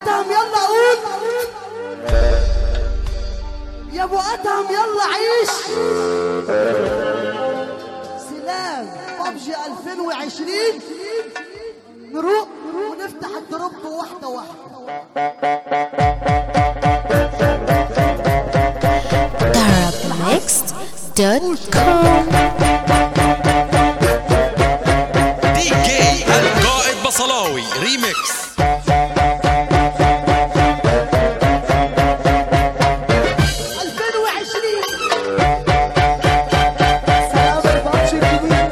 ادهم يلا قول يا ابو ادهم يلا عيش سلام بابجي 2020 نروق ونفتح الدروب واحده واحده Arabmixed.com دي جي القائد بصلاوي ريميكس 2020 سلام البابجي الجديد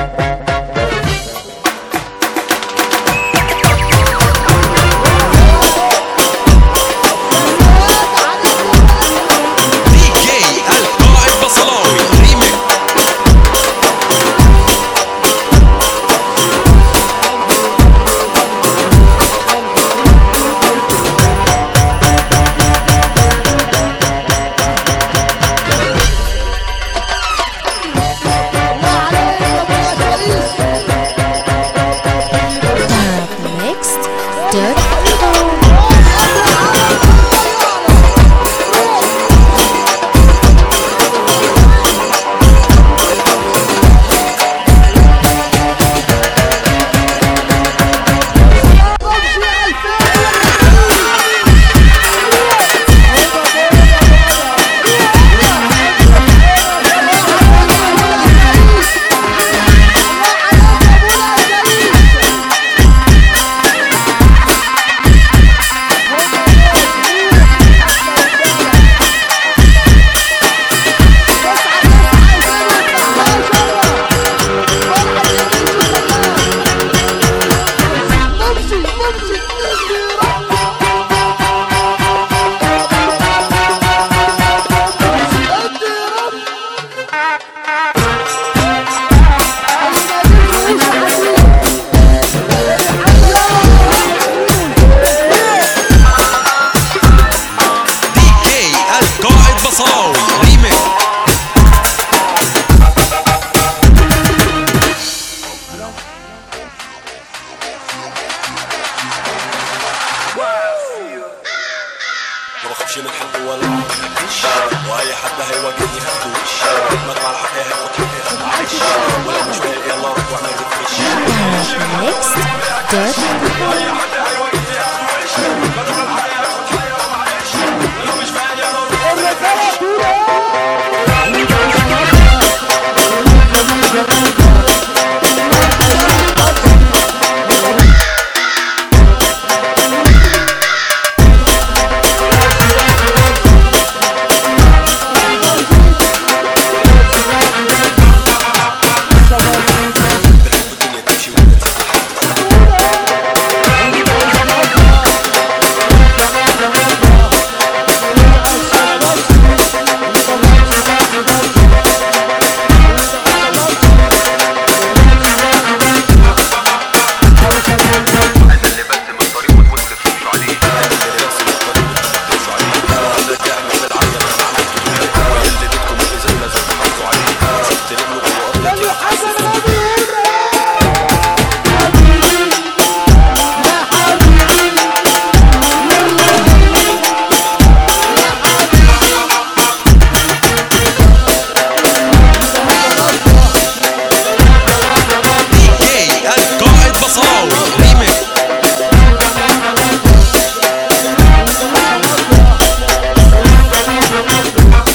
دي جي القائد بصلاوي ريميكس الله عليك يا ابو العزيز Arabmixed.com بابجي دي جي القائد بصلاوي ريميكس ما بخافش من حد ولا عفش واي حد هيواجهني هدوش مجمع الحق هياخد حقي هتعيش ولو مش فايق يلا روح واعمل ريفريش Arabmixed.com الدنيا تمشي وانت تسمع دي جي القائد بصلاوي ريميكس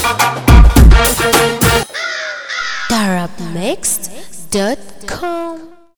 Arabmixed.com